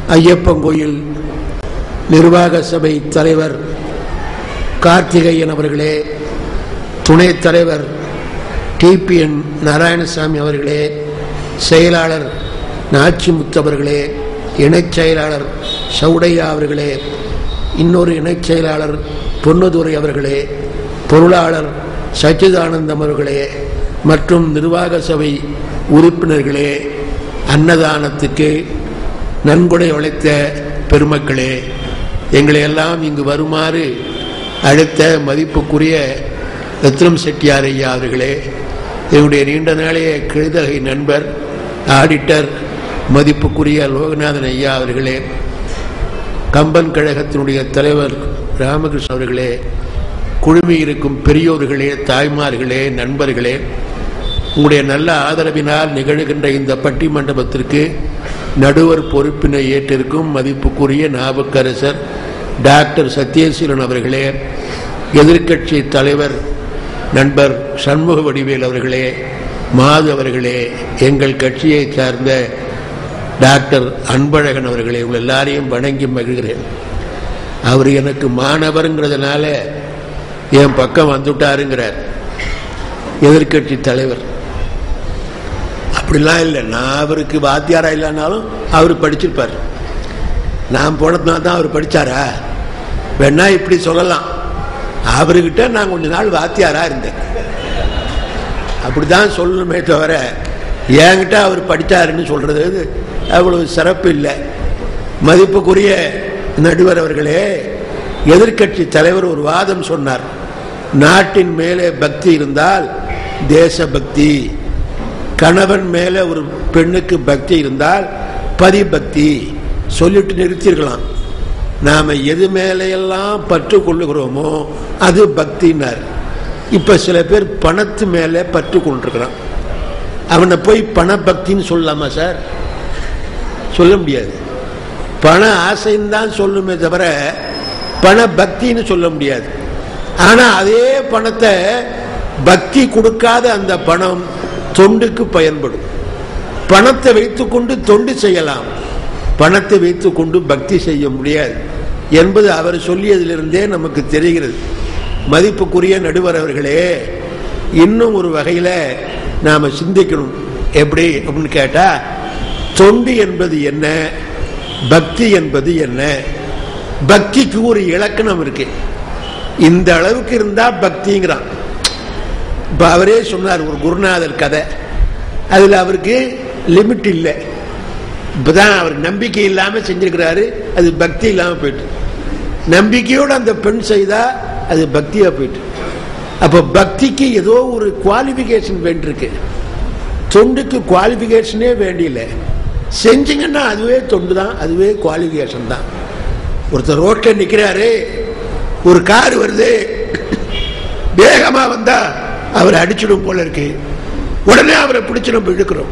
ஐயப்பன் நிர்வாக சபை தலைவர் கார்த்திகேயன் அவர்களே துணைத் தலைவர் டிபிஎன் நாராயணசாமி அவர்களே செயலாளர் நாச்சிமுத்து அவர்களே இணைச் செயலாளர் சவுடையா அவர்களே இன்னொரு இணைச் செயலாளர் பொன்னுதுரை அவர்களே பொருளாளர் சச்சிதானந்தம் அவர்களே மற்றும் நிர்வாக சபை உறுப்பினர்களே அன்னதானத்துக்கு நன்கொடை உழைத்த பெருமக்களே எங்களை எல்லாம் இங்கு வருமாறு அழைத்த மதிப்புக்குரிய ரத்னம் செட்டியார் ஐயா அவர்களே என்னுடைய நீண்ட நாளைய கிழுதகை நண்பர் ஆடிட்டர் மதிப்புக்குரிய லோகநாதன் ஐயா அவர்களே கம்பன் கழகத்தினுடைய தலைவர் ராமகிருஷ்ணன் அவர்களே குழுமி இருக்கும் பெரியோர்களே தாய்மார்களே நண்பர்களே உங்களுடைய நல்ல ஆதரவினால் நிகழ்கின்ற இந்த பட்டி மண்டபத்திற்கு நடுவர் பொறுப்பினை ஏற்றிருக்கும் மதிப்புக்குரிய நாவுக்கரசர் டாக்டர் சத்யசீலன் அவர்களே எதிர்க்கட்சி தலைவர் நண்பர் சண்முக வடிவேல் அவர்களே மாது அவர்களே எங்கள் கட்சியை சார்ந்த டாக்டர் அன்பழகன் அவர்களே உங்கள் எல்லாரையும் வணங்கி மகிழ்கிறேன் அவர் எனக்கு மாணவருங்கிறதுனால என் பக்கம் வந்துட்டாருங்கிறார் எதிர்க்கட்சி தலைவர் அப்படிலாம் இல்லை நான் அவருக்கு வாத்தியாரா இல்லைனாலும் அவர் படிச்சிருப்பார் நான் போனதுனால தான் அவர் படிச்சாரா வேணா இப்படி சொல்லலாம் அவர்கிட்ட நான் கொஞ்ச நாள் வாத்தியாரா இருந்தேன் அப்படிதான் சொல்லணுமே தவிர என்கிட்ட அவர் படித்தாருன்னு சொல்றது அவ்வளவு சிறப்பு இல்லை மதிப்புக்குரிய நடுவர் அவர்களே எதிர்க்கட்சி தலைவர் ஒரு வாதம் சொன்னார் நாட்டின் மேலே பக்தி இருந்தால் தேச பக்தி கணவன் மேல ஒரு பெண்ணுக்கு பக்தி இருந்தால் பதிபக்தி சொல்லிட்டு நிறுத்திருக்கலாம் நாம எது மேலையெல்லாம் பற்று கொள்ளுகிறோமோ அது பக்தினார் இப்ப சில பேர் பணத்து மேல பற்று கொண்டிருக்கிறான் அவனை போய் பண பக்தின்னு சொல்லலாமா சார் சொல்ல முடியாது பண ஆசைன்னு தான் சொல்லுமே தவிர பண பக்தின்னு சொல்ல முடியாது ஆனா அதே பணத்தை பக்தி கொடுக்காத அந்த பணம் தொண்டுக்கு பயன்படும் பணத்தை வைத்துக்கொண்டு தொண்டு செய்யலாம் பணத்தை வைத்துக்கொண்டு பக்தி செய்ய முடியாது என்பது அவர் சொல்லியதிலிருந்தே நமக்கு தெரிகிறது மதிப்புக்குரிய நடுவர் அவர்களே இன்னும் ஒரு வகையில நாம சிந்திக்கணும் எப்படி அப்படின்னு கேட்டா தொண்டு என்பது என்ன பக்தி என்பது என்ன பக்திக்கு ஒரு இலக்கணம் இருக்கு இந்த அளவுக்கு இருந்தா பக்திங்கிறான் இப்ப அவரே சொன்னார் ஒரு குருநாதர் கதை அதுல அவருக்கு லிமிட் இல்லை இப்பதான் அவர் நம்பிக்கை இல்லாம செஞ்சிருக்கிறாரு அது பக்தி இல்லாம போயிட்டு நம்பிக்கையோடு அந்த பெண் செய்தா அது பக்தியா போயிட்டு அப்ப பக்திக்கு ஏதோ ஒரு குவாலிபிகேஷன் வேண்டியிருக்கு தொண்டுக்கு குவாலிபிகேஷனே வேண்டியில்லை செஞ்சீங்கன்னா அதுவே தொண்டு தான் அதுவே குவாலிபிகேஷன் தான் ஒருத்தர் ரோட்ல நிக்கிறாரு ஒரு கார் வருது வேகமா வந்தா அவரை அடிச்சிடும் போல இருக்கு உடனே அவரை பிடிச்சு நம்ம இழுக்கிறோம்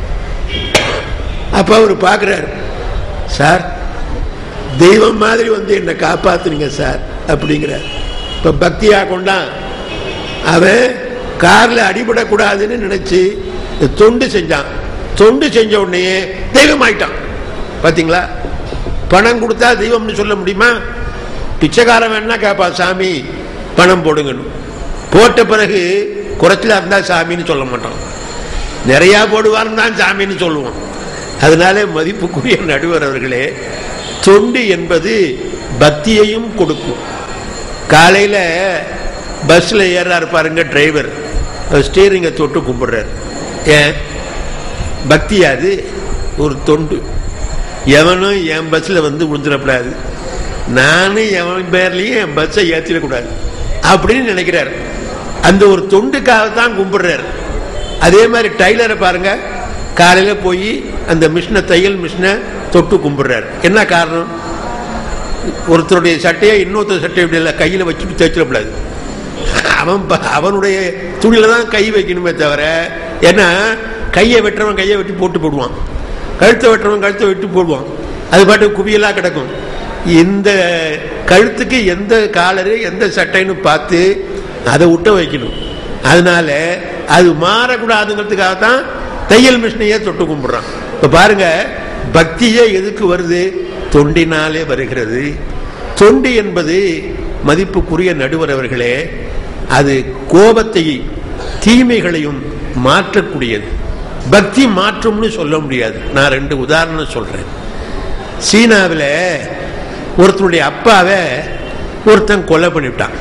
அப்ப அவர் பார்க்கிறார் சார் தெய்வம் மாதிரி வந்து என்னை காப்பாத்துனீங்க சார் அப்படிங்கிறார் இப்ப பக்தியா கொண்டான் அவன் கார்ல அடிபடக்கூடாதுன்னு நினைச்சு தொண்டு செஞ்சான் தொண்டு செஞ்ச உடனே தெய்வம் ஆயிட்டான் பாத்தீங்களா பணம் கொடுத்தா தெய்வம்னு சொல்ல முடியுமா பிச்சைக்காரன் வேணா கேப்பா சாமி பணம் போடுங்கன்னு போட்ட பிறகு குறைச்சலா இருந்தா சாமின்னு சொல்ல மாட்டான் நிறைய போடுவார்னு தான் சாமின்னு சொல்லுவோம் அதனால மதிப்புக்குரிய நடுவர் அவர்களே தொண்டு என்பது பக்தியையும் கொடுக்கும் காலையில பஸ்ல ஏறாரு பாருங்க டிரைவர் ஸ்டீரிங்கை தொட்டு கும்பிடுறாரு ஏன் பக்தியாது ஒரு தொண்டு எவனும் என் பஸ்ல வந்து விழுந்துடக்கூடாது நானும் எவன் பேர்லயும் என் பஸ்ஸை ஏற்றிடக்கூடாது அப்படின்னு நினைக்கிறார் அந்த ஒரு தொண்டுக்காகத்தான் கும்பிடுறாரு அதே மாதிரி டைலரை பாருங்க காலையில போய் அந்த மிஷினை தையல் மிஷினை தொட்டு கும்பிடுறாரு என்ன காரணம் ஒருத்தருடைய சட்டையை இன்னொருத்தர் சட்டையை இப்படி இல்லை கையில வச்சுட்டு தைச்சிடக்கூடாது அவன் ப- அவனுடைய துணியில தான் கை வைக்கணுமே தவிர ஏன்னா கையை வெட்டுறவன் கையை வெட்டி போட்டு போடுவான் கழுத்தை வெட்டுறவன் கழுத்தை வெட்டி போடுவான் அது பாட்டு குவியலா கிடக்கும் இந்த கழுத்துக்கு எந்த காலரு எந்த சட்டைன்னு பார்த்து அதை விட்ட வைக்கணும் அதனால அது மாறக்கூடாதுங்கிறதுக்காக தான் தையல் மிஷினையே தொட்டு கும்பிடுறான் இப்ப பாருங்க பக்தியே எதுக்கு வருது தொண்டினாலே வருகிறது தொண்டு என்பது மதிப்புக்குரிய நடுவர் அவர்களே அது கோபத்தை தீமைகளையும் மாற்றக்கூடியது பக்தி மாற்றும்னு சொல்ல முடியாது நான் ரெண்டு உதாரணம் சொல்றேன் சீனாவில் ஒருத்தனுடைய அப்பாவை ஒருத்தன் கொலை பண்ணிவிட்டான்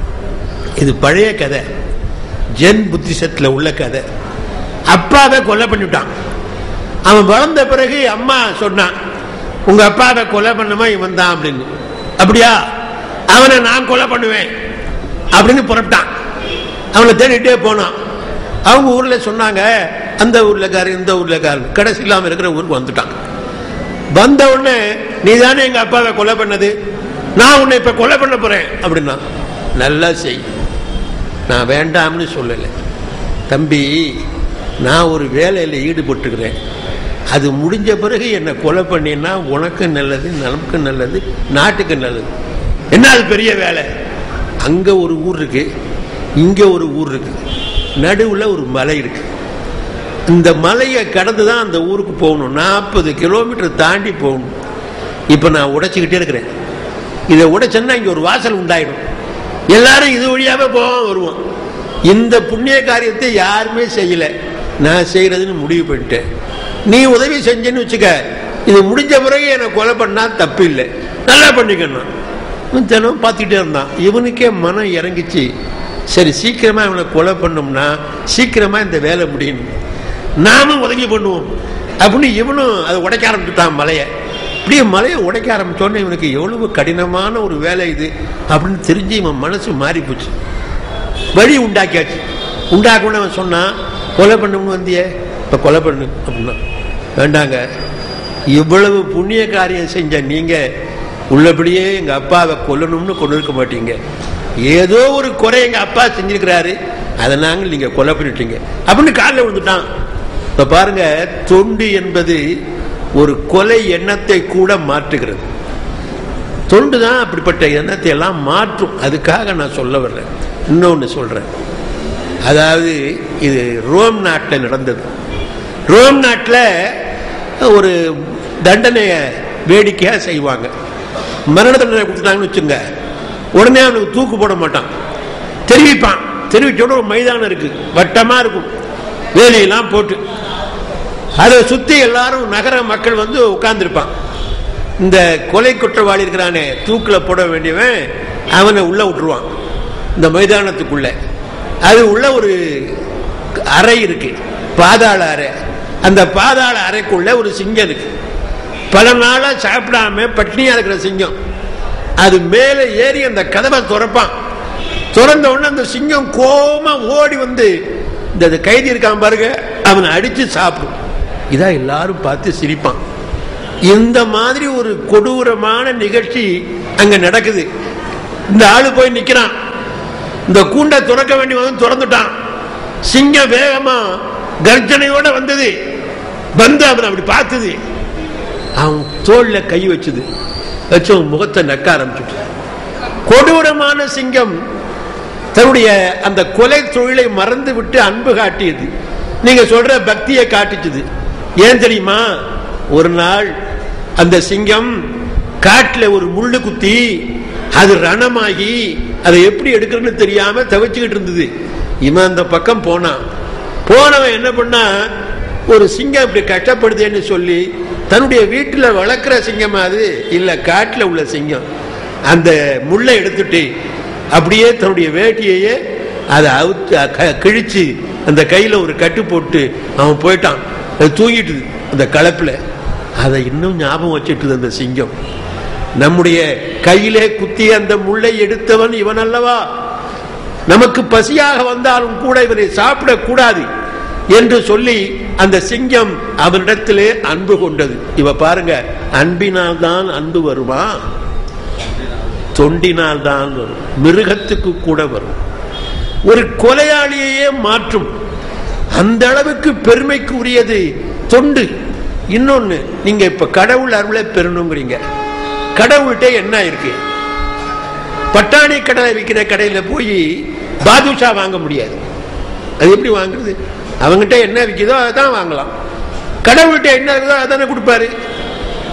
இது பழைய கதை ஜென் புத்திசத்தில் உள்ள கதை அப்பாவை கொலை பண்ணிவிட்டான் அவன் வளர்ந்த பிறகு அம்மா சொன்னான் உங்க அப்பாவை கொலை பண்ணுமா இவன் தான் அப்படின்னு அப்படியா அவனை நான் கொலை பண்ணுவேன் அப்படின்னு புறப்பட்டான் அவனை தேடிட்டே போனான் அவங்க ஊர்ல சொன்னாங்க அந்த ஊர்லக்காரு இந்த ஊர்லக்காரு கடைசி இல்லாம இருக்கிற ஊருக்கு வந்துட்டான் வந்த உடனே நீ தானே எங்க அப்பாவை கொலை பண்ணது நான் உன்னை இப்ப கொலை பண்ண போறேன் அப்படின்னா நல்லா செய் நான் வேண்டாம்னு சொல்லலை தம்பி நான் ஒரு வேலையில் ஈடுபட்டுக்கிறேன் அது முடிஞ்ச பிறகு என்னை கொலை பண்ணினா உனக்கு நல்லது நமக்கு நல்லது நாட்டுக்கு நல்லது என்ன அது பெரிய வேலை அங்க ஒரு ஊர் இருக்கு இங்க ஒரு ஊர் இருக்கு நடுவில் ஒரு மலை இருக்கு இந்த மலையை கடந்து தான் அந்த ஊருக்கு போகணும் நாற்பது கிலோமீட்டர் தாண்டி போகணும் இப்போ நான் உடைச்சிக்கிட்டே இருக்கிறேன் இதை உடைச்சேன்னா இங்கே ஒரு வாசல் உண்டாயிடும் எல்லாரும் இது வழியாவே போவோம் வருவோம் இந்த புண்ணிய காரியத்தை யாருமே செய்யல நான் செய்யறதுன்னு முடிவு பண்ணிட்டேன் நீ உதவி செஞ்சேன்னு வச்சுக்க இது முடிஞ்ச பிறகு என்னை கொலை பண்ணா தப்பு இல்லை நல்லா பண்ணிக்கணும் இவன் தினம் பார்த்துக்கிட்டே இருந்தான் இவனுக்கே மனம் இறங்கிச்சு சரி சீக்கிரமா இவனை கொலை பண்ணோம்னா சீக்கிரமா இந்த வேலை முடியும் நாமும் உதவி பண்ணுவோம் அப்படின்னு இவனும் அதை உடைக்க ஆரம்பிச்சுட்டான் மலையை இப்படியே மலையை உடைக்க ஆரம்பிச்சோன்னே இவனுக்கு எவ்வளவு கடினமான ஒரு வேலை இது அப்படின்னு தெரிஞ்சு இவன் மனசு மாறி போச்சு வழி உண்டாக்கியாச்சு உண்டாக்கணும்னு அவன் சொன்னான் கொலை பண்ணணும்னு வந்தியே இப்போ கொலை பண்ணு அப்படின்னா வேண்டாங்க இவ்வளவு புண்ணிய காரியம் செஞ்ச நீங்க உள்ளபடியே எங்க அப்பாவை கொல்லணும்னு கொண்டு இருக்க மாட்டீங்க ஏதோ ஒரு குறை எங்க அப்பா செஞ்சிருக்கிறாரு அதை நாங்கள் நீங்க கொலை பண்ணிட்டீங்க அப்படின்னு காலில் விழுந்துட்டான் இப்ப பாருங்க தொண்டு என்பது ஒரு கொலை எண்ணத்தை கூட மாற்றுகிறது தொண்டு தான் அப்படிப்பட்ட எண்ணத்தை எல்லாம் மாற்றும் அதுக்காக நான் சொல்ல வர்றேன் இன்னொன்று சொல்றேன் அதாவது இது ரோம் நாட்டில் நடந்தது ரோம் நாட்டில் ஒரு தண்டனையை வேடிக்கையாக செய்வாங்க மரண தண்டனை கொடுத்துட்டாங்கன்னு வச்சுங்க உடனே அவனுக்கு தூக்கு போட மாட்டான் தெரிவிப்பான் தெரிவிச்சோட ஒரு மைதானம் இருக்கு வட்டமா இருக்கும் வேலையெல்லாம் போட்டு அதை சுத்தி எல்லாரும் நகர மக்கள் வந்து உட்கார்ந்துருப்பான் இந்த கொலை குற்றவாளி இருக்கிறானே தூக்கில் போட வேண்டியவன் அவனை உள்ள விட்டுருவான் இந்த மைதானத்துக்குள்ள அது உள்ள ஒரு அறை இருக்கு பாதாள அறை அந்த பாதாள அறைக்குள்ள ஒரு சிங்கம் இருக்கு பல நாளா சாப்பிடாம பட்னியா இருக்கிற சிங்கம் அது மேலே ஏறி அந்த கதவை துறப்பான் திறந்த உடனே அந்த சிங்கம் கோமா ஓடி வந்து இந்த கைதி இருக்கான் பாருங்க அவனை அடிச்சு சாப்பிடும் இதான் எல்லாரும் பார்த்து சிரிப்பான் இந்த மாதிரி ஒரு கொடூரமான நிகழ்ச்சி அங்க நடக்குது இந்த ஆளு போய் நிக்கிறான் இந்த கூண்டை துறக்க வேண்டி வந்து திறந்துட்டான் சிங்கம் வேகமா கர்ஜனையோட வந்தது வந்து அவன் அப்படி பார்த்தது அவன் தோல்ல கை வச்சது வச்சு அவன் முகத்தை நக்க ஆரம்பிச்சுட்டு கொடூரமான சிங்கம் தன்னுடைய அந்த கொலை தொழிலை மறந்து விட்டு அன்பு காட்டியது நீங்க சொல்ற பக்தியை காட்டிச்சது ஏன் தெரியுமா ஒரு நாள் அந்த சிங்கம் காட்டுல ஒரு முள்ளு குத்தி அது ரணமாகி அதை எப்படி எடுக்கிறதுன்னு தெரியாம தவிச்சுக்கிட்டு இருந்தது இவன் அந்த பக்கம் போனான் போனவன் என்ன பண்ணா ஒரு சிங்கம் இப்படி கஷ்டப்படுதேன்னு சொல்லி தன்னுடைய வீட்டில் வளர்க்குற சிங்கம் அது இல்ல காட்டுல உள்ள சிங்கம் அந்த முள்ளை எடுத்துட்டு அப்படியே தன்னுடைய வேட்டியையே அதை அவுத்து க- கிழிச்சு அந்த கையில ஒரு கட்டு போட்டு அவன் போயிட்டான் அது தூங்கிட்டுது அந்த கலப்புல அதை இன்னும் ஞாபகம் வச்சுட்டுது அந்த சிங்கம் நம்முடைய கையிலே குத்தி அந்த முள்ளை எடுத்தவன் இவன் அல்லவா நமக்கு பசியாக வந்தாலும் கூட இவனை சாப்பிடக்கூடாது என்று சொல்லி அந்த சிங்கம் அவனிடத்திலே அன்பு கொண்டது இவ பாருங்க அன்பினால் தான் அன்பு வருமா தொண்டினால் தான் வரும் மிருகத்துக்கு கூட வரும் ஒரு கொலையாளியையே மாற்றும் அந்த அளவுக்கு பெருமைக்கு உரியது தொண்டு இன்னொன்னு நீங்க இப்ப கடவுள் அருளை பெறணுங்கிறீங்க கடவுள்கிட்ட என்ன இருக்கு பட்டாணி கடை விற்கிற கடையில போய் பாதுஷா வாங்க முடியாது அது எப்படி வாங்குறது அவங்ககிட்ட என்ன விற்கிதோ அதை தான் வாங்கலாம் கடவுள்கிட்ட என்ன இருக்குதோ அதானே கொடுப்பாரு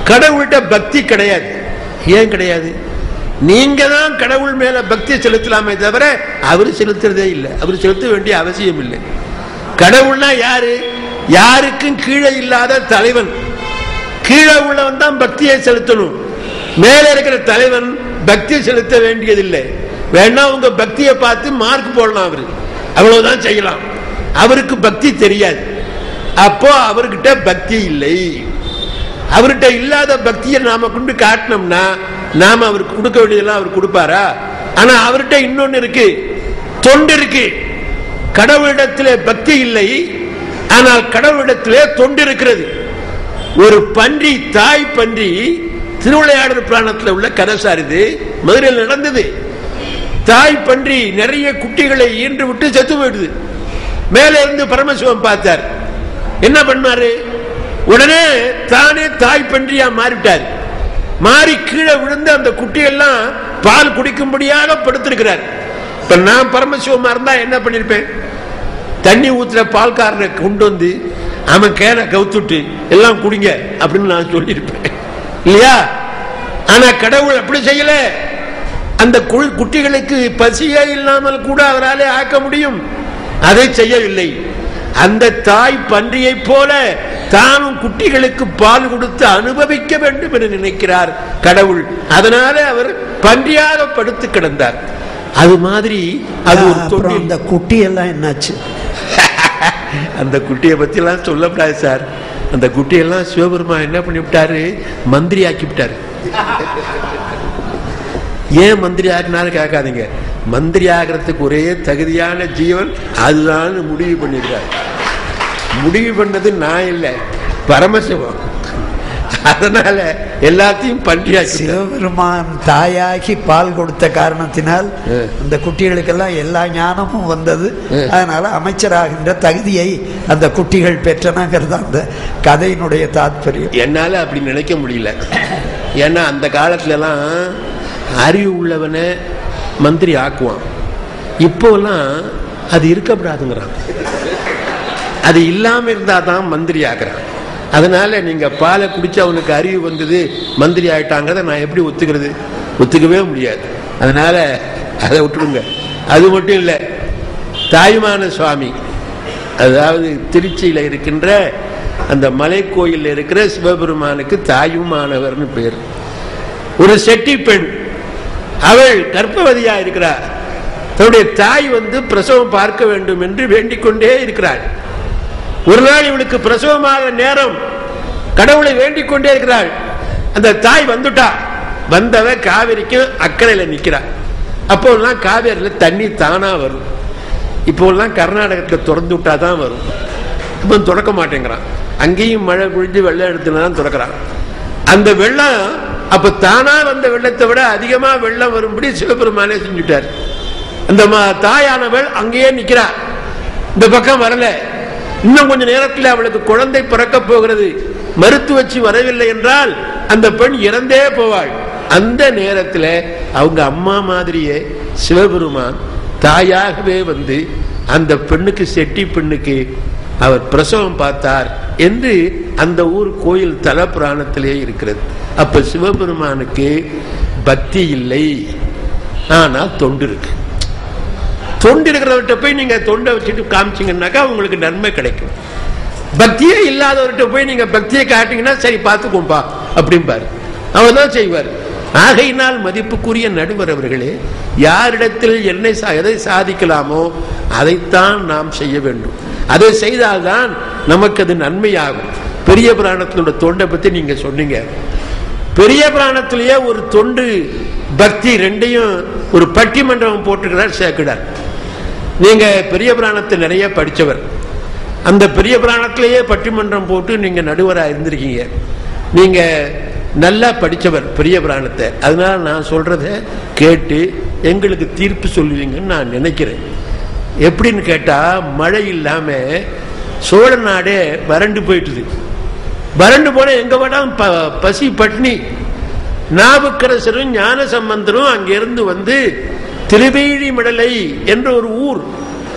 கடவுள்கிட்ட பக்தி கிடையாது ஏன் கிடையாது நீங்க தான் கடவுள் மேல பக்தி செலுத்தலாமே தவிர அவர் செலுத்துறதே இல்லை அவர் செலுத்த வேண்டிய அவசியம் இல்லை கடவுள்னா யாரு யாருக்கும் கீழே இல்லாத தலைவன் கீழே உள்ளவன் தான் பக்தியை செலுத்தணும் மேல இருக்கிற தலைவன் பக்தி செலுத்த வேண்டியதில்லை வேணா உங்க பக்தியை பார்த்து மார்க் போடலாம் அவரு அவ்வளவுதான் செய்யலாம் அவருக்கு பக்தி தெரியாது அப்போ அவர்கிட்ட பக்தி இல்லை அவர்கிட்ட இல்லாத பக்தியை நாம கொண்டு காட்டினோம்னா நாம அவருக்கு கொடுக்க வேண்டியதெல்லாம் அவர் கொடுப்பாரா ஆனா அவர்கிட்ட இன்னொன்னு இருக்கு தொண்டு இருக்கு கடவுளிடத்திலே பக்தி இல்லை ஆனால் கடவுளிடத்திலே தொண்டு இருக்கிறது ஒரு பன்றி தாய் பன்றி திருவிளையாடல் பிராணத்தில் உள்ள கதை சார் இது மதுரையில் நடந்தது தாய் பன்றி நிறைய குட்டிகளை ஈன்று விட்டு செத்து போயிடுது மேலே இருந்து பரமசிவம் பார்த்தார் என்ன பண்ணாரு உடனே தானே தாய் பன்றியா மாறிவிட்டார் மாறி கீழே விழுந்து அந்த குட்டியெல்லாம் பால் குடிக்கும்படியாக படுத்திருக்கிறார் இப்ப நான் பரமசிவமா இருந்தா என்ன பண்ணிருப்பேன் தண்ணி ஊத்துற பால்காரனை கொண்டு வந்து அவன் கேனை கவுத்துட்டு எல்லாம் குடிங்க அப்படின்னு நான் சொல்லியிருப்பேன் இல்லையா ஆனா கடவுள் அப்படி செய்யல அந்த கு- குட்டிகளுக்கு பசியே இல்லாமல் கூட அவராலே ஆக்க முடியும் அதை செய்யவில்லை அந்த தாய் பன்றியைப் போல தானும் குட்டிகளுக்கு பால் கொடுத்து அனுபவிக்க வேண்டும் என்று நினைக்கிறார் கடவுள் அதனால அவர் பன்றியாக படுத்து கிடந்தார் அது மாதிரி அது ஒரு அப்புறம் தொண்டில் அந்த குட்டி எல்லாம் என்னாச்சு அந்த குட்டியை பத்தி எல்லாம் சொல்லக்கூடாது சார் அந்த குட்டியெல்லாம் சிவபெருமா என்ன பண்ணிவிட்டாரு மந்திரி ஆக்கி விட்டாரு ஏன் மந்திரி ஆக்கினாரு கேட்காதீங்க மந்திரி ஆகிறதுக்கு ஒரே தகுதியான ஜீவன் அதுதான் முடிவு பண்ணிருக்காரு முடிவு பண்ணது நான் இல்லை பரமசிவம் அதனால எல்லாத்தையும் பன்றியாக்கி சிவபெருமான் தாயாகி பால் கொடுத்த காரணத்தினால் ஆ. அந்த குட்டிகளுக்கெல்லாம் எல்லா ஞானமும் வந்தது ஆ. அதனால அமைச்சராகின்ற தகுதியை அந்த குட்டிகள் பெற்றனங்கிறது அந்த கதையினுடைய தாத்பரியம் என்னால அப்படி நினைக்க முடியல ஏன்னா அந்த காலத்துல எல்லாம் அறிவு உள்ளவனை மந்திரி ஆக்குவான் இப்போலாம் அது இருக்கப்படாதுங்கிறான் அது இல்லாம இருந்தா தான் மந்திரி ஆக்குறான் அதனால நீங்க பாலை குடிச்சு அவனுக்கு அறிவு வந்தது மந்திரி ஆயிட்டாங்கிறத நான் எப்படி ஒத்துக்கிறது ஒத்துக்கவே முடியாது அதனால அதை விட்டுடுங்க அது மட்டும் இல்லை தாயுமான சுவாமி அதாவது திருச்சியில இருக்கின்ற அந்த மலை கோயில்ல இருக்கிற சிவபெருமானுக்கு தாயுமானவர்னு பேர் ஒரு செட்டி பெண் அவள் கர்ப்பவதியா இருக்கிறார் தன்னுடைய தாய் வந்து பிரசவம் பார்க்க வேண்டும் என்று வேண்டிக் கொண்டே இருக்கிறாள் ஒரு நாள் இவளுக்கு பிரசவமாக நேரம் கடவுளை வேண்டிக் கொண்டே இருக்கிறாள் அந்த தாய் வந்துட்டா வந்தவ காவிரிக்கும் அக்கறையில நிக்கிறா அப்போல்லாம் காவேரியில தண்ணி தானா வரும் இப்போல்லாம் கர்நாடகத்துல திறந்து விட்டா தான் வரும் இப்போ திறக்க மாட்டேங்கிறான் அங்கேயும் மழை பொழிஞ்சு வெள்ளம் எடுத்துனா தான் திறக்கிறான் அந்த வெள்ளம் அப்ப தானா வந்த வெள்ளத்தை விட அதிகமா வெள்ளம் வரும்படி சிவபெருமானே செஞ்சுட்டார் அந்த ம- தாயானவள் அங்கேயே நிக்கிறா இந்த பக்கம் வரல இன்னும் கொஞ்ச நேரத்தில் அவளுக்கு குழந்தை பிறக்க போகிறது மருத்துவச்சி வரவில்லை என்றால் அந்த பெண் இறந்தே போவாள் அந்த நேரத்தில் அவங்க அம்மா மாதிரியே சிவபெருமான் தாயாகவே வந்து அந்த பெண்ணுக்கு செட்டி பெண்ணுக்கு அவர் பிரசவம் பார்த்தார் என்று அந்த ஊர் கோயில் தல புராணத்திலே இருக்கிறது அப்ப சிவபெருமானுக்கு பக்தி இல்லை ஆனால் தொண்டு இருக்கு தொண்டு இருக்கிறவர்கிட்ட போய் நீங்க தொண்டை வச்சுட்டு காமிச்சீங்கன்னாக்கா உங்களுக்கு நன்மை கிடைக்கும் பக்தியே இல்லாதவர்கிட்ட போய் நீங்க பக்தியை காட்டிங்கன்னா சரி பார்த்துக்கோம்பா அப்படிம்பாரு அவர் தான் செய்வார் ஆகையினால் மதிப்புக்குரிய நடுவர் அவர்களே யாரிடத்தில் என்னை சா- எதை சாதிக்கலாமோ அதைத்தான் நாம் செய்ய வேண்டும் அதை செய்தால்தான் நமக்கு அது நன்மையாகும் பெரிய புராணத்தினோட தொண்டை பத்தி நீங்க சொன்னீங்க பெரிய புராணத்திலேயே ஒரு தொண்டு பக்தி ரெண்டையும் ஒரு பட்டிமன்றம் போட்டுக்கிறார் சேக்கிடார் நீங்க பெரிய புராணத்தை நிறைய படிச்சவர் அந்த பெரிய புராணத்திலேயே பட்டிமன்றம் போட்டு நீங்க நடுவரா இருந்திருக்கீங்க நீங்க நல்லா படிச்சவர் பெரிய புராணத்தை அதனால நான் சொல்றத கேட்டு எங்களுக்கு தீர்ப்பு சொல்லுவீங்கன்னு நான் நினைக்கிறேன் எப்படின்னு கேட்டா மழை இல்லாம சோழ நாடே வறண்டு போயிட்டுது வறண்டு போன எங்க வேணாலும் ப- பசி பட்னி நாவுக்கரசரும் ஞான சம்பந்தரும் அங்கிருந்து வந்து திருவேழிமடலை என்ற ஒரு ஊர்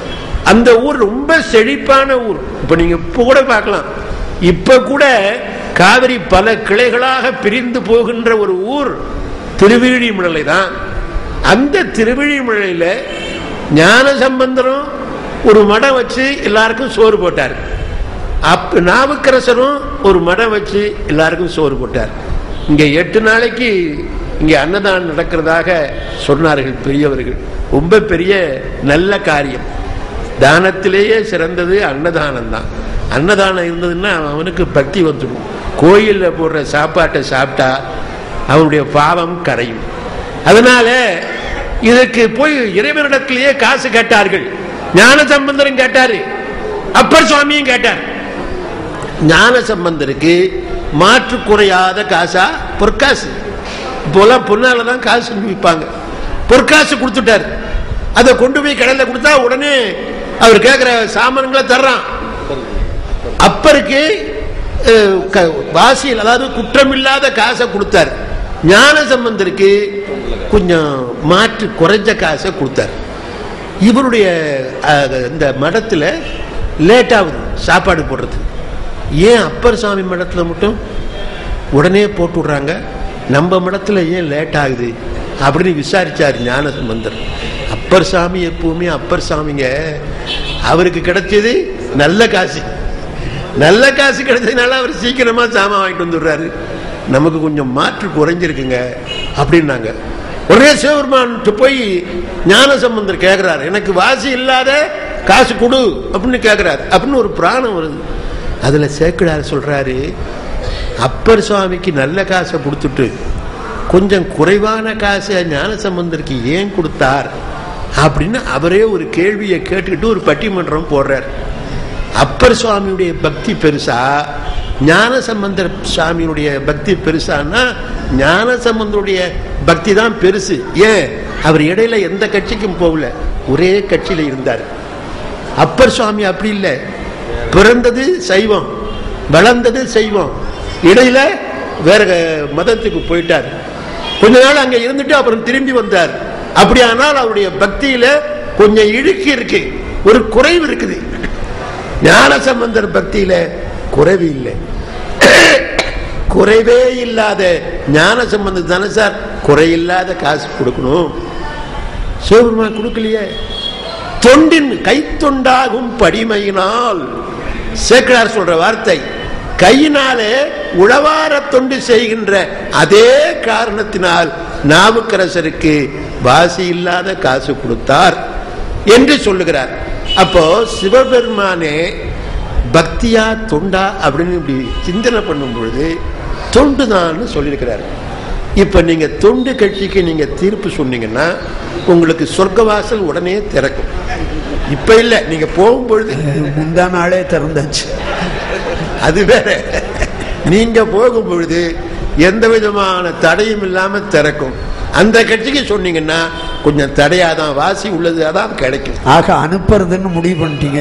அந்த ஊர் ரொம்ப செழிப்பான ஊர் இப்ப நீங்க இப்ப கூட பார்க்கலாம் இப்ப கூட காவிரி பல கிளைகளாக பிரிந்து போகின்ற ஒரு ஊர் திருவிழிமலை தான் அந்த திருவிழிமலையில ஞான சம்பந்தரும் ஒரு மடம் வச்சு எல்லாருக்கும் சோறு போட்டார் அப்ப நாவுக்கரசரும் ஒரு மடம் வச்சு எல்லாருக்கும் சோறு போட்டார் இங்க எட்டு நாளைக்கு இங்க அன்னதானம் நடக்கிறதாக சொன்னார்கள் பெரியவர்கள் ரொம்ப பெரிய நல்ல காரியம் தானத்திலேயே சிறந்தது அன்னதானம் தான் அன்னதானம் இருந்ததுன்னா அவனுக்கு பக்தி வந்துடும் கோயில்ல போடுற சாப்பாட்டை சாப்பிட்டா அவனுடைய பாவம் கரையும் அதனால இதற்கு போய் இறைவனிடத்திலேயே காசு கேட்டார்கள் ஞான சம்பந்தரும் கேட்டாரு அப்பர் சுவாமியும் கேட்டார் ஞான சம்பந்தருக்கு மாற்று குறையாத காசா பொற்காசு இப்போலாம் பொன்னால தான் காசு செஞ்சு விற்பாங்க பொற்காசு கொடுத்துட்டார் அதை கொண்டு போய் கடையில் கொடுத்தா உடனே அவர் கேட்கிற சாமான்களை தர்றான் அப்பருக்கு அஹ், க- வாசியில் அதாவது குற்றமில்லாத காசை கொடுத்தார் ஞான சம்பந்தருக்கு கொஞ்சம் மாற்று குறைஞ்ச காசை கொடுத்தார் இவருடைய அஹ், இந்த மடத்துல லேட் ஆகுது சாப்பாடு போடுறது ஏன் அப்பர் சாமி மடத்துல மட்டும் உடனே போட்டு விடுறாங்க நம்ம மடத்துல ஏன் லேட் ஆகுது அப்படின்னு விசாரிச்சார் ஞான சம்பந்தர் அப்பர் சாமி எப்பவுமே அப்பர் சாமிங்க அவருக்கு கிடைச்சது நல்ல காசு நல்ல காசு கிடைச்சதுனால அவர் சீக்கிரமா சாமான் வாங்கிட்டு வந்துடுறாரு நமக்கு கொஞ்சம் மாற்று குறைஞ்சிருக்குங்க அப்படின்னாங்க உடனே சிவபெருமான் போய் ஞான சம்பந்தர் கேட்கிறாரு எனக்கு வாசி இல்லாத காசு கொடு அப்படின்னு கேட்கிறாரு அப்படின்னு ஒரு பிராணம் வருது அதுல சேக்கிடார் சொல்றாரு அப்பர் சுவாமிக்கு நல்ல காசை கொடுத்துட்டு கொஞ்சம் குறைவான காசை ஞான சம்பந்தருக்கு ஏன் கொடுத்தார் அப்படின்னு அவரே ஒரு கேள்வியை கேட்டுக்கிட்டு ஒரு பட்டிமன்றம் போடுறார் அப்பர் சுவாமியுடைய பக்தி பெருசா ஞான சம்பந்தர் சுவாமியுடைய பக்தி பெருசான்னா ஞான சம்பந்தருடைய பக்தி தான் பெருசு ஏன் அவர் இடையில எந்த கட்சிக்கும் போகல ஒரே கட்சியில இருந்தார் அப்பர் சுவாமி அப்படி இல்லை பிறந்தது சைவம் வளர்ந்தது சைவம் இடையில வேற மதத்துக்கு போயிட்டார் கொஞ்ச நாள் அங்க இருந்துட்டு அப்புறம் திரும்பி வந்தார் அப்படியானால் அவருடைய பக்தியில கொஞ்சம் இழுக்கு இருக்கு ஒரு குறைவு இருக்குது ஞான சம்பந்தர் பக்தியில குறைவு இல்லை குறைவே இல்லாத ஞான சம்பந்தம் தானே சார் குறையில்லாத காசு கொடுக்கணும் சிவபெருமான் கொடுக்கலையே தொண்டின் கைத்தொண்டாகும் படிமையினால் சேக்கடார் சொல்ற வார்த்தை கையினாலே உழவார தொண்டு செய்கின்ற அதே காரணத்தினால் நாவுக்கரசருக்கு வாசி இல்லாத காசு கொடுத்தார் என்று சொல்லுகிறார் அப்போ சிவபெருமானே பக்தியா தொண்டா அப்படின்னு இப்படி சிந்தனை பண்ணும் பொழுது தொண்டுதான்னு சொல்லியிருக்கிறார் இப்ப நீங்க தொண்டு கட்சிக்கு நீங்க தீர்ப்பு சொன்னீங்கன்னா உங்களுக்கு சொர்க்கவாசல் உடனே திறக்கும் இப்ப இல்ல நீங்க போகும்பொழுது முந்தா நாளே திறந்தாச்சு அது வேற நீங்க போகும் பொழுது எந்த விதமான தடையும் இல்லாம திறக்கும் அந்த கட்சிக்கு சொன்னீங்கன்னா கொஞ்சம் தடையாதான் வாசி உள்ளது அதான் கிடைக்கும் ஆக அனுப்புறதுன்னு முடிவு பண்ணிட்டீங்க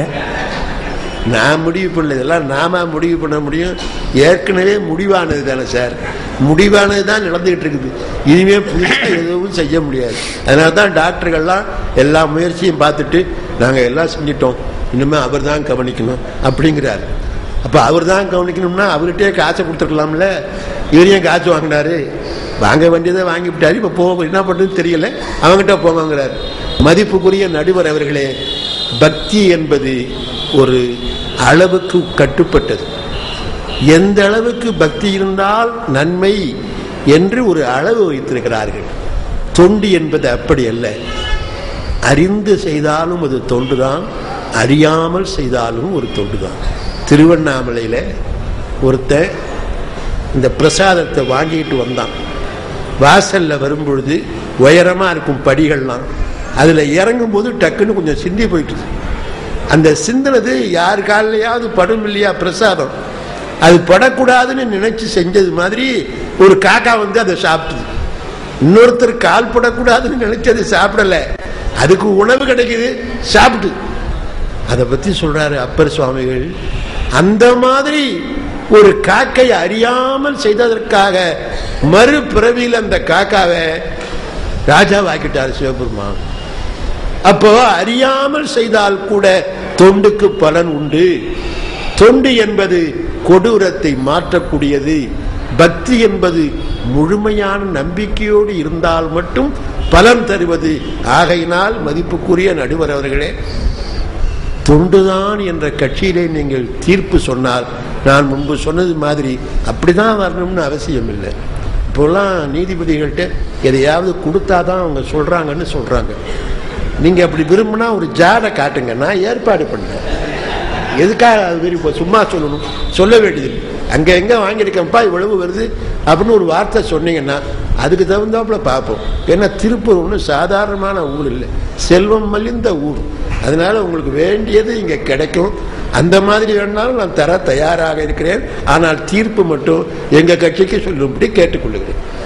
நான் முடிவு பண்ணல இதெல்லாம் நாம முடிவு பண்ண முடியும் ஏற்கனவே முடிவானது தானே சார் முடிவானது தான் நடந்துகிட்டு இருக்குது இனிமே புதுசாக எதுவும் செய்ய முடியாது அதனால தான் டாக்டர்கள்லாம் எல்லா முயற்சியும் பார்த்துட்டு நாங்கள் எல்லாம் செஞ்சிட்டோம் இனிமே அவர் தான் கவனிக்கணும் அப்படிங்கிறார் அப்போ அவர் தான் கவனிக்கணும்னா அவர்கிட்டயே காசை கொடுத்துருக்கலாம்ல இவர் ஏன் காசு வாங்கினாரு வாங்க வேண்டியதை வாங்கி விட்டாரு இப்போ போக என்ன பண்ணுறதுன்னு தெரியல அவங்ககிட்ட போவாங்கிறார் மதிப்புக்குரிய நடுவர் அவர்களே பக்தி என்பது ஒரு அளவுக்கு கட்டுப்பட்டது எந்த அளவுக்கு பக்தி இருந்தால் நன்மை என்று ஒரு அளவு வைத்திருக்கிறார்கள் தொண்டு என்பது அப்படி அல்ல அறிந்து செய்தாலும் அது தொண்டுதான் அறியாமல் செய்தாலும் ஒரு தொண்டுதான் திருவண்ணாமலையில் ஒருத்தன் இந்த பிரசாதத்தை வாங்கிட்டு வந்தான் வாசல்ல வரும்பொழுது உயரமா இருக்கும் படிகள்லாம் அதுல இறங்கும் போது டக்குன்னு கொஞ்சம் சிந்தி போயிட்டு அந்த சிந்தினது யார் காலையாவது படும் இல்லையா பிரசாதம் அது படக்கூடாதுன்னு நினைச்சு செஞ்சது மாதிரி ஒரு காக்கா வந்து அதை சாப்பிட்டுது இன்னொருத்தர் கால் படக்கூடாதுன்னு நினைச்சு அதை சாப்பிடல அதுக்கு உணவு கிடைக்குது சாப்பிட்டு அதை பத்தி சொல்றாரு அப்பர் சுவாமிகள் அந்த மாதிரி ஒரு காக்கை அறியாமல் செய்ததற்காக மறுபிறவியில் அந்த காக்காவை ராஜாவாக்கிட்டார் சிவபெருமான் அப்போ அறியாமல் செய்தால் கூட தொண்டுக்கு பலன் உண்டு தொண்டு என்பது கொடூரத்தை மாற்றக்கூடியது பக்தி என்பது முழுமையான நம்பிக்கையோடு இருந்தால் மட்டும் பலன் தருவது ஆகையினால் மதிப்புக்குரிய நடுவர் அவர்களே தொண்டுதான் என்ற கட்சியிலே நீங்கள் தீர்ப்பு சொன்னால் நான் முன்பு சொன்னது மாதிரி அப்படிதான் வரணும்னு அவசியம் இல்லை இப்போல்லாம் நீதிபதிகள்கிட்ட எதையாவது கொடுத்தாதான் அவங்க சொல்றாங்கன்னு சொல்றாங்க நீங்க அப்படி விரும்பினா ஒரு ஜாடை காட்டுங்க நான் ஏற்பாடு பண்ணேன் எதுக்காக அது மாதிரி இப்போ சும்மா சொல்லணும் சொல்ல வேண்டியது அங்க எங்க வாங்கியிருக்கேன்ப்பா இவ்வளவு வருது அப்படின்னு ஒரு வார்த்தை சொன்னீங்கன்னா அதுக்கு தகுந்தாப்புல பார்ப்போம் ஏன்னா திருப்பூர் ஒன்றும் சாதாரணமான ஊர் இல்லை செல்வம் மலிந்த ஊர் அதனால உங்களுக்கு வேண்டியது இங்க கிடைக்கும் அந்த மாதிரி வேணாலும் நான் தர தயாராக இருக்கிறேன் ஆனால் தீர்ப்பு மட்டும் எங்க கட்சிக்கு சொல்லும்படி கேட்டுக்கொள்கிறேன்